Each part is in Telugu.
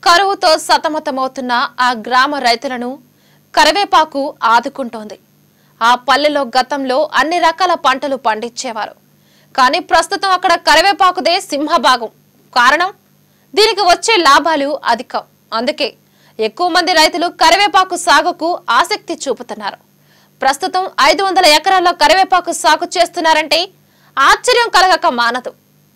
కరువుతో సతమతమవుతున్న ఆ గ్రామ రైతులను కరివేపాకు ఆదుకుంటోంది ఆ పల్లెలో గతంలో అన్ని రకాల పంటలు పండించేవారు కానీ ప్రస్తుతం అక్కడ కరివేపాకుదే సింహభాగం కారణం దీనికి వచ్చే లాభాలు అధికం అందుకే ఎక్కువ మంది రైతులు కరివేపాకు సాగుకు ఆసక్తి చూపుతున్నారు ప్రస్తుతం ఐదు వందల ఎకరాల్లో కరివేపాకు సాగు చేస్తున్నారంటే ఆశ్చర్యం కలగక మానదు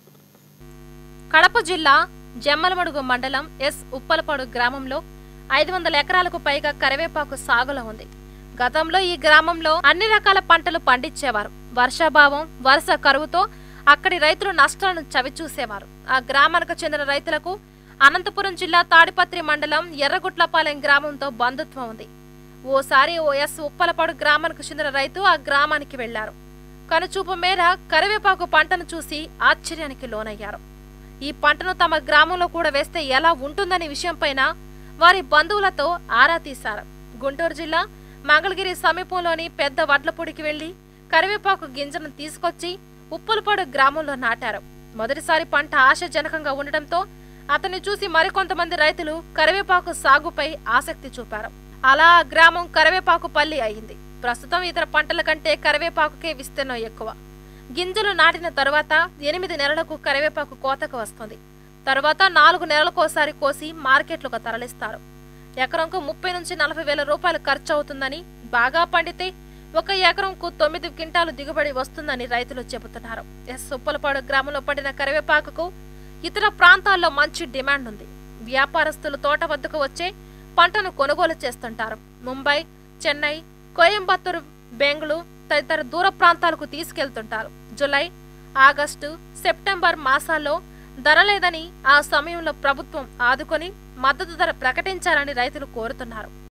కడప జిల్లా జమ్మలమడుగు మండలం ఎస్ ఉప్పలపాడు గ్రామంలో ఐదు వందల ఎకరాలకు పైగా కరివేపాకు సాగులో ఉంది గతంలో ఈ గ్రామంలో అన్ని రకాల పంటలు పండించేవారు వర్షాభావం వరుస కరువుతో అక్కడి రైతులు నష్టాలను చవిచూసేవారు ఆ గ్రామానికి చెందిన రైతులకు అనంతపురం జిల్లా తాడిపత్రి మండలం ఎర్రగుట్లపాలెం గ్రామంతో బంధుత్వం ఉంది ఓసారి ఓ ఎస్ ఉప్పలపాడు గ్రామానికి చెందిన రైతు ఆ గ్రామానికి వెళ్లారు కనుచూపు మేర కరివేపాకు పంటను చూసి ఆశ్చర్యానికి లోనయ్యారు ఈ పంటను తమ గ్రామంలో కూడా వేస్తే ఎలా ఉంటుందనే విషయంపైన వారి బంధువులతో ఆరా తీశారు గుంటూరు జిల్లా మంగళగిరి సమీపంలోని పెద్ద వడ్లపూడికి వెళ్లి కరివేపాకు గింజను తీసుకొచ్చి ఉప్పులపాడు గ్రామంలో నాటారు మొదటిసారి పంట ఆశాజనకంగా ఉండటంతో అతన్ని చూసి మరికొంతమంది రైతులు కరివేపాకు సాగుపై ఆసక్తి చూపారు అలా ఆ గ్రామం కరివేపాకు పల్లి అయింది ప్రస్తుతం ఇతర పంటల కంటే కరివేపాకుకే విస్తీర్ణం ఎక్కువ గింజలు నాటిన తరువాత ఎనిమిది నెలలకు కరివేపాకు కోతకు వస్తుంది తరువాత నాలుగు నెలలకోసారి కోసి మార్కెట్లకు తరలిస్తారు ఎకరంకు ముప్పై నుంచి నలభై వేల రూపాయలు ఖర్చు అవుతుందని బాగా పండితే ఒక ఎకరంకు తొమ్మిది క్వింటాలు దిగుబడి వస్తుందని రైతులు చెబుతున్నారు ఎస్ సుప్పలపాడు గ్రామంలో పండిన కరివేపాకుకు ఇతర ప్రాంతాల్లో మంచి డిమాండ్ ఉంది వ్యాపారస్తులు తోట వద్దకు వచ్చే పంటను కొనుగోలు చేస్తుంటారు ముంబై చెన్నై కోయంబత్తూరు బెంగళూరు తదితర దూర ప్రాంతాలకు తీసుకెళ్తుంటారు జులై ఆగస్టు సెప్టెంబర్ మాసాల్లో ధర లేదని ఆ సమయంలో ప్రభుత్వం ఆదుకొని మద్దతు ధర ప్రకటించాలని రైతులు కోరుతున్నారు